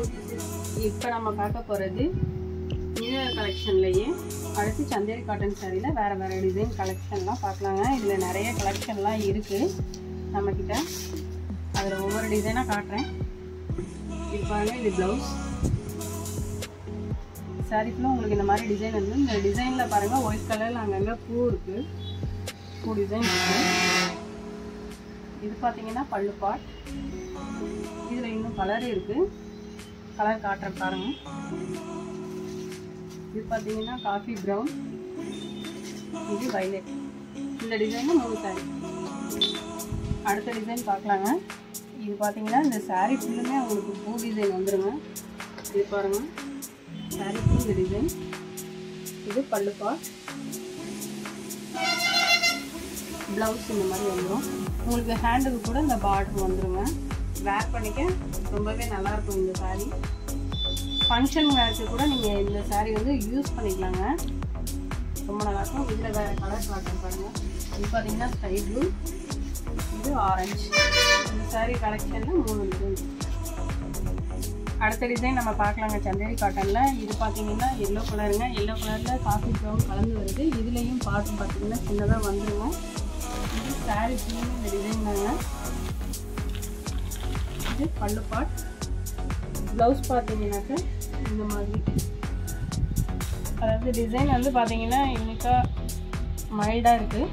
இப்போ நம்ம பார்க்க போகிறது நியூ இயர் கலெக்ஷன்லேயே அடுத்து சந்தேரி காட்டன் சாரியில் வேறு வேறு டிசைன் கலெக்ஷன்லாம் பார்க்கலாங்க இதில் நிறைய கலெக்ஷன்லாம் இருக்குது நம்மக்கிட்ட அதில் ஒவ்வொரு டிசைனாக காட்டுறேன் இது பாருங்க இது ப்ளவுஸ் சாரி ஃபுல்லாக உங்களுக்கு இந்த மாதிரி டிசைன் வந்து இந்த டிசைனில் பாருங்கள் ஒயிட் கலரில் அங்கங்கே பூ இருக்குது பூ டிசைன் இருக்குது இது பார்த்தீங்கன்னா பல்லு பாட் இதில் இன்னும் கலர் இருக்குது கலர் காட்டுறேன் பாருங்க இது பார்த்தீங்கன்னா காஃபி ப்ரௌன் இது வைலட் இந்த டிசைனில் மூணு சாரி அடுத்த டிசைன் பார்க்கலாங்க இது பார்த்தீங்கன்னா இந்த சாரீ ஃபுல்லுமே உங்களுக்கு பூ டிசைன் வந்துருங்க இது பாருங்க சாரீ ஃபுல் இந்த டிசைன் இது பல்லு பாட் ப்ளவுஸ் இந்த மாதிரி வந்துடும் உங்களுக்கு ஹேண்டுக்கு கூட இந்த பார்டர் வந்துருங்க வேர் பண்ணிக்க ரொம்பவே நல்லாயிருக்கும் இந்த சாரீ ஃபங்க்ஷன் வேருக்கு கூட நீங்கள் இந்த சாரீ வந்து யூஸ் பண்ணிக்கலாங்க ரொம்ப நல்லாயிருக்கும் இதில் வேறு கலர் காட்டன் பாருங்கள் இது பார்த்தீங்கன்னா ஸ்கை ப்ளூ இது ஆரஞ்சு இந்த சாரீ கலெக்ஷனில் மூணு டிசைன் அடுத்த டிசைன் நம்ம பார்க்கலாங்க சந்தேரி காட்டனில் இது பார்த்தீங்கன்னா எல்லோ கலருங்க எல்லோ கலரில் காஃபி ப்ரௌன் கலந்து வருது இதுலேயும் பார்த்து பார்த்தீங்கன்னா சின்னதாக வந்துருங்க இது சாரீ ஃபுல்லுமே இந்த டிசைன் தாங்க இது பல்லு பாட் ப்ளவுஸ் பார்த்தீங்கன்னாக்க இந்த மாதிரி அதாவது டிசைன் வந்து பார்த்தீங்கன்னா இன்னைக்காக மைல்டாக இருக்குது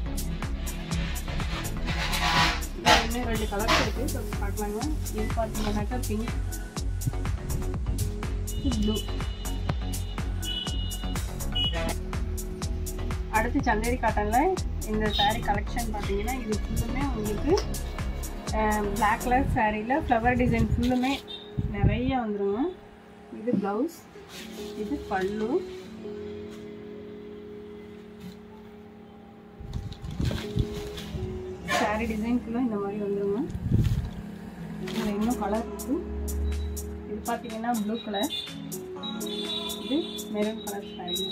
இன்னும் ரெண்டு கலர்ஸ் இருக்குது ஸோ பார்க்கலாங்க இது பார்த்தீங்கன்னாக்கா பிங்க் ப்ளூ அடுத்து சந்தேரி காட்டனில் இந்த சாரீ கலெக்ஷன் பார்த்தீங்கன்னா இது ஃபுல்லுமே உங்களுக்கு பிளாக் கலர் சாரியில் ஃப்ளவர் டிசைன் ஃபுல்லுமே நிறைய வந்துருங்க இது ப்ளவுஸ் இது பல்லு சாரீ டிசைன் ஃபுல்லாக இந்த மாதிரி வந்துருங்க இதில் இன்னும் கலர் இருக்குது இது பார்த்தீங்கன்னா ப்ளூ கலர் இது மெரூன் கலர் சாரீ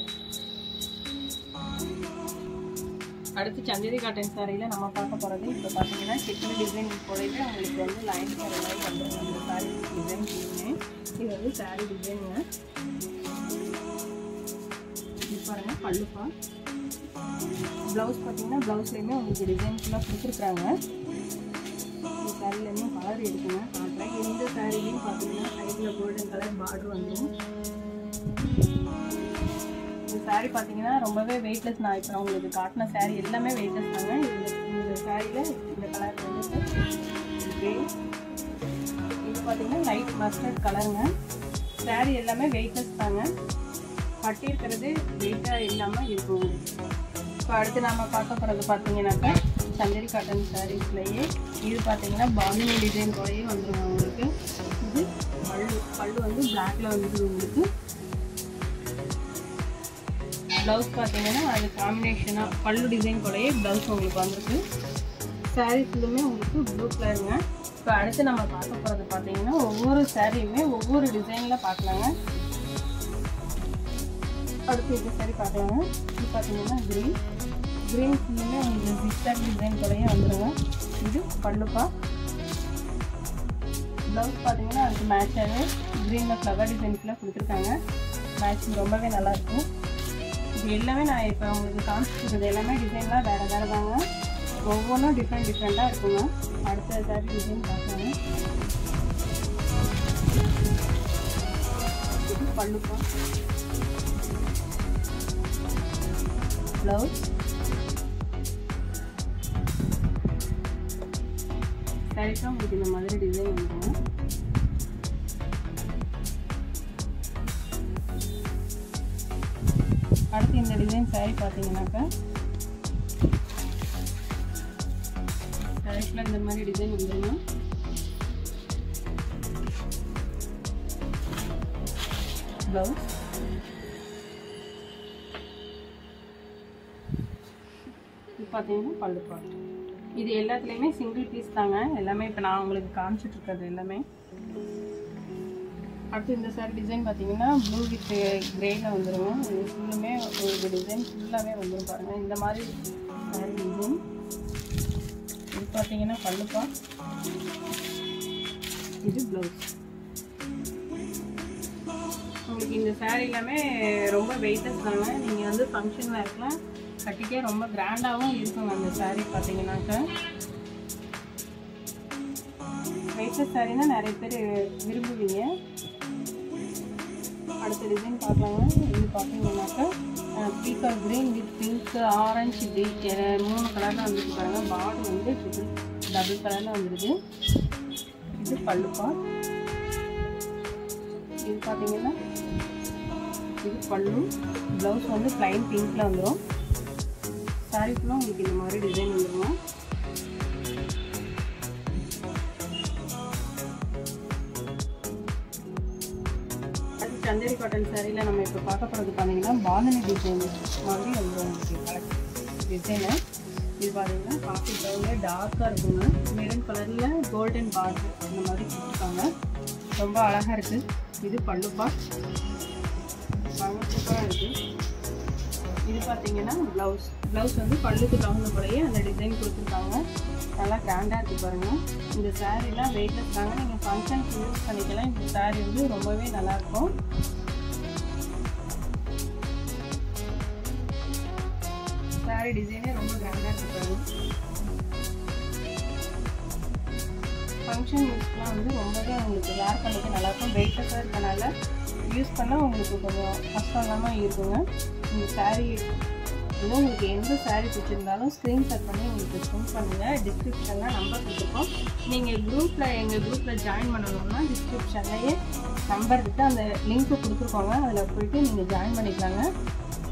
அடுத்து சந்தேரி காட்டன் சாரியில் நம்ம பார்க்க போகிறது இப்போ பார்த்தீங்கன்னா சிக்கன் டிசைன் போலவே உங்களுக்கு வந்து லைன் சாரி மாதிரி வந்துடும் அந்த சாரி டிசைன் ஃபுல்லுமே இது வந்து சாரி டிசைனுங்க இது பாருங்கள் பல்லுப்பா ப்ளவுஸ் பார்த்தீங்கன்னா ப்ளவுஸ்லேயுமே உங்களுக்கு டிசைன் ஃபுல்லாக கொடுத்துருக்குறாங்க இந்த சாரிலேயுமே கலர் இருக்குங்க காட்டுறேன் இந்த சாரிலையும் பார்த்தீங்கன்னா சைடில் கோல்டன் கலர் பார்டர் வந்துடும் இந்த சாரீ பார்த்தீங்கன்னா ரொம்பவே வெயிட்லெஸ் நான் இப்போ உங்களுக்கு காட்டின சாரீ எல்லாமே வெயிட்லெஸ் தாங்க இந்த இந்த சாரியில் இந்த கலர் வந்து கிரே இது பார்த்தீங்கன்னா லைட் மஸ்டர்ட் கலருங்க சாரீ எல்லாமே வெயிட்லெஸ் தாங்க கட்டி இருக்கிறது வெயிட்டாக இல்லாமல் இருக்கும் இப்போ அடுத்து நாம் பார்க்க போகிறது பார்த்தீங்கன்னாக்கா சந்தரி காட்டன் சாரீஸ்லேயே இது பார்த்தீங்கன்னா பாமினி டிசைன் போலயே வந்துடும் உங்களுக்கு இது பல்லு பல்லு வந்து பிளாக்ல வந்துடும் உங்களுக்கு ப்ளவுஸ் பார்த்தீங்கன்னா அது காம்பினேஷனாக பல்லு டிசைன் கூடயே ப்ளவுஸ் உங்களுக்கு வந்திருக்கு சாரீ ஃபுல்லுமே உங்களுக்கு ப்ளூ கலருங்க இப்போ அடுத்து நம்ம பார்க்க போகிறது பார்த்தீங்கன்னா ஒவ்வொரு சாரியுமே ஒவ்வொரு டிசைனில் பார்க்கலாங்க அடுத்து இந்த சாரி பார்க்கலாங்க இது பார்த்தீங்கன்னா க்ரீன் க்ரீன் ஃபுல்லுமே உங்களுக்கு ஜிக்ஸாக் டிசைன் கூடயே வந்துடுங்க இது பல்லுப்பா ப்ளவுஸ் பார்த்தீங்கன்னா அதுக்கு மேட்சாகவே க்ரீனில் ஃப்ளவர் டிசைன் ஃபுல்லாக கொடுத்துருக்காங்க மேட்சிங் ரொம்பவே நல்லாயிருக்கும் இது எல்லாமே நான் இப்போ உங்களுக்கு காமிச்சிருக்கிறது எல்லாமே டிசைன்லாம் வேறு வேறு தாங்க ஒவ்வொன்றும் டிஃப்ரெண்ட் டிஃப்ரெண்ட்டாக இருக்குங்க அடுத்த சாரி டிசைன் பார்க்கலாங்க இது பல்லுப்பா ப்ளவுஸ் சரிக்கா உங்களுக்கு இந்த மாதிரி டிசைன் வந்துடும் அடுத்து இந்த டிசைன் சாரி பார்த்தீங்கன்னாக்கா சாரீஸில் இந்த மாதிரி டிசைன் வந்துடும் ப்ளவுஸ் இது பார்த்தீங்கன்னா பல்லு பாட்டு இது எல்லாத்துலேயுமே சிங்கிள் பீஸ் தாங்க எல்லாமே இப்போ நான் உங்களுக்கு காமிச்சிட்டு இருக்கிறது எல்லாமே அடுத்து இந்த சாரி டிசைன் பார்த்தீங்கன்னா ப்ளூ வித் கிரேல வந்துடும் இது ஃபுல்லுமே ஒரு டிசைன் ஃபுல்லாகவே வந்துடும் பாருங்கள் இந்த மாதிரி சாரி டிசைன் இது பார்த்தீங்கன்னா பல்லுப்பா இது ப்ளவுஸ் உங்களுக்கு இந்த saree எல்லாமே ரொம்ப வெயிட்லெஸ் தாங்க நீங்கள் வந்து ஃபங்க்ஷன் வேர்க்கெலாம் கட்டிக்கே ரொம்ப கிராண்டாகவும் இருக்குங்க அந்த saree பார்த்தீங்கன்னாக்கா வெயிட்லெஸ் சாரீனா நிறைய பேர் விரும்புவீங்க அடுத்த டிசைன் பார்க்கலாங்க இது பார்த்தீங்கன்னாக்கா பீக்கர் க்ரீன் வித் பிங்க் ஆரஞ்சு இப்படி எ- மூணு கலரில் வந்துட்டு பாருங்க பார்டர் வந்து ட்ரிபிள் டபுள் கலரில் வந்துடுது இது பல்லுப்பா இது பார்த்தீங்கன்னா இது பல்லு ப்ளவுஸ் வந்து ப்ளைன் பிங்க்கில் வந்துடும் சாரி ஃபுல்லாக உங்களுக்கு இந்த மாதிரி டிசைன் வந்துடும் அது சந்தேரி காட்டன் சாரியில் நம்ம இப்போ பார்க்க போகிறது பார்த்தீங்கன்னா பாந்தனி டிசைன் மாதிரி வந்துடும் உங்களுக்கு கலெக்ட் டிசைனு இது பார்த்தீங்கன்னா காஃபி கலரில் டார்க்காக இருக்குங்க மெரூன் கலரில் கோல்டன் பார்டர் இந்த மாதிரி கொடுத்துருக்காங்க ரொம்ப அழகாக இருக்குது இது பல்லுப்பா சூப்பராக இருக்குது இது பார்த்தீங்கன்னா ப்ளவுஸ் ப்ளவுஸ் வந்து பல்லுக்கு தகுந்தபடியே அந்த டிசைன் கொடுத்துருக்காங்க நல்லா கிராண்டாக இருக்குது பாருங்கள் இந்த சாரீலாம் வெயிட்லெஸ் தாங்க நீங்கள் ஃபங்க்ஷனுக்கு யூஸ் பண்ணிக்கலாம் இந்த சாரீ வந்து ரொம்பவே நல்லாயிருக்கும் சாரீ டிசைனே ரொம்ப கிராண்டாக இருக்குது பாருங்க ஃபங்க்ஷன் யூஸ்க்குலாம் வந்து ரொம்பவே உங்களுக்கு வேர் பண்ணிக்க நல்லாயிருக்கும் வெயிட்லெஸ்ஸாக இருக்கனால யூஸ் பண்ணால் உங்களுக்கு கொஞ்சம் கஷ்டம் இல்லாமல் இருக்குங்க இந்த saree வந்து உங்களுக்கு எந்த saree பிடிச்சிருந்தாலும் ஸ்க்ரீன்ஷாட் பண்ணி உங்களுக்கு ஃபோன் பண்ணுங்கள் டிஸ்கிரிப்ஷனில் நம்பர் கொடுத்துருக்கோம் நீங்கள் குரூப்பில் எங்கள் குரூப்பில் ஜாயின் பண்ணணும்னா டிஸ்கிரிப்ஷன்லேயே நம்பர் இருக்குது அந்த லிங்க்கு கொடுத்துருக்கோங்க அதில் போயிட்டு நீங்கள் ஜாயின் பண்ணிக்கலாங்க